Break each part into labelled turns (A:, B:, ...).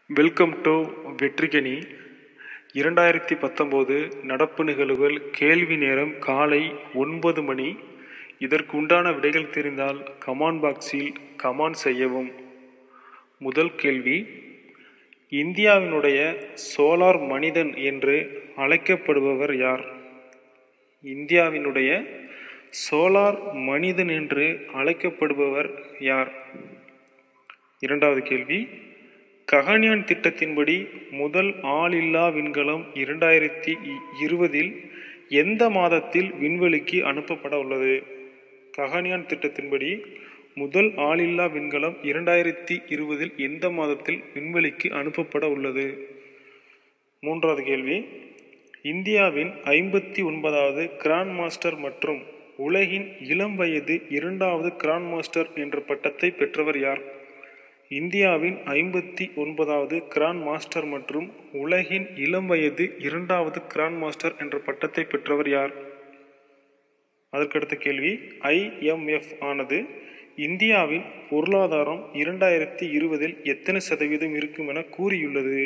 A: welcome to வெற்றிக்கனி இரண்டாயிரத்தி பத்தொம்போது நடப்பு நிகழ்வுகள் கேள்வி நேரம் காலை ஒன்பது மணி இதற்கு உண்டான விடைகள் தெரிந்தால் கமான் பாக்ஸில் கமான் செய்யவும் முதல் கேள்வி இந்தியாவினுடைய சோலார் மனிதன் என்று அழைக்கப்படுபவர் யார் இந்தியாவினுடைய சோலார் மனிதன் என்று அழைக்கப்படுபவர் யார் இரண்டாவது கேள்வி ககன்யான் திட்டத்தின்படி முதல் ஆளில்லா விண்கலம் இரண்டாயிரத்தி இருபதில் எந்த மாதத்தில் விண்வெளிக்கு அனுப்பப்பட உள்ளது ககன்யான் திட்டத்தின்படி முதல் ஆளில்லா விண்கலம் இரண்டாயிரத்தி இருபதில் எந்த மாதத்தில் விண்வெளிக்கு அனுப்பப்பட உள்ளது மூன்றாவது கேள்வி இந்தியாவின் ஐம்பத்தி ஒன்பதாவது கிராண்ட் மாஸ்டர் மற்றும் உலகின் இளம் வயது இரண்டாவது கிராண்ட் மாஸ்டர் என்ற பட்டத்தை பெற்றவர் யார் இந்தியாவின் ஐம்பத்தி ஒன்பதாவது கிராண்ட் மாஸ்டர் மற்றும் உலகின் இளம் வயது இரண்டாவது கிராண்ட் மாஸ்டர் என்ற பட்டத்தை பெற்றவர் யார் அதற்கடுத்த கேள்வி ஐஎம்எஃப் ஆனது இந்தியாவின் பொருளாதாரம் இரண்டாயிரத்தி இருபதில் எத்தனை சதவீதம் இருக்கும் என கூறியுள்ளது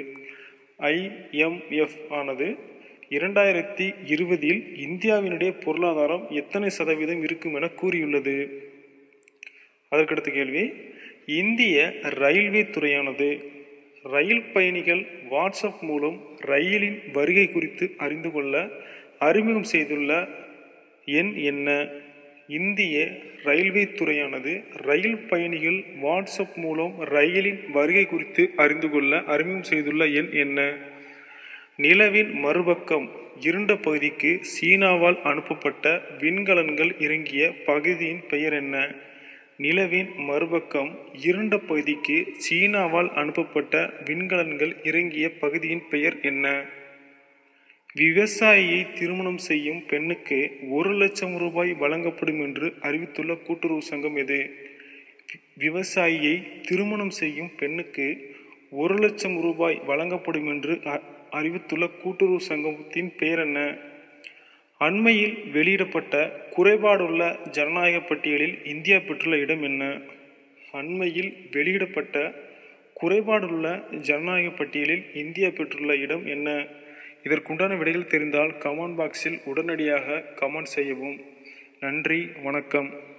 A: ஐஎம்எஃப் ஆனது இரண்டாயிரத்தி இருபதில் இந்தியாவினுடைய பொருளாதாரம் எத்தனை சதவீதம் இருக்கும் என கூறியுள்ளது அதற்கடுத்த கேள்வி இந்திய ரயில்வே துறையானது ரயில் பயணிகள் வாட்ஸ்அப் மூலம் ரயிலின் வருகை குறித்து அறிந்து கொள்ள அறிமுகம் செய்துள்ள எண் என்ன இந்திய ரயில்வே துறையானது ரயில் பயணிகள் வாட்ஸ்அப் மூலம் ரயிலின் வருகை குறித்து அறிந்து கொள்ள அறிமுகம் செய்துள்ள எண் என்ன நிலவின் மறுபக்கம் இருண்ட பகுதிக்கு சீனாவால் அனுப்பப்பட்ட விண்கலன்கள் இறங்கிய பகுதியின் பெயர் என்ன நிலவின் மறுபக்கம் இருண்ட பகுதிக்கு சீனாவால் அனுப்பப்பட்ட விண்கலன்கள் இறங்கிய பகுதியின் பெயர் என்ன விவசாயியை திருமணம் செய்யும் பெண்ணுக்கு ஒரு லட்சம் ரூபாய் வழங்கப்படும் என்று அறிவித்துள்ள கூட்டுறவு சங்கம் எது விவசாயியை திருமணம் செய்யும் பெண்ணுக்கு ஒரு லட்சம் ரூபாய் வழங்கப்படும் என்று அறிவித்துள்ள கூட்டுறவு சங்கத்தின் பெயர் என்ன அண்மையில் வெளியிடப்பட்ட குறைபாடுள்ள ஜனநாயக பட்டியலில் இந்தியா பெற்றுள்ள இடம் என்ன அண்மையில் வெளியிடப்பட்ட குறைபாடுள்ள ஜனநாயக பட்டியலில் இந்தியா பெற்றுள்ள இடம் என்ன இதற்குண்டான விடைகள் தெரிந்தால் கமெண்ட் பாக்ஸில் உடனடியாக கமெண்ட் செய்யவும் நன்றி வணக்கம்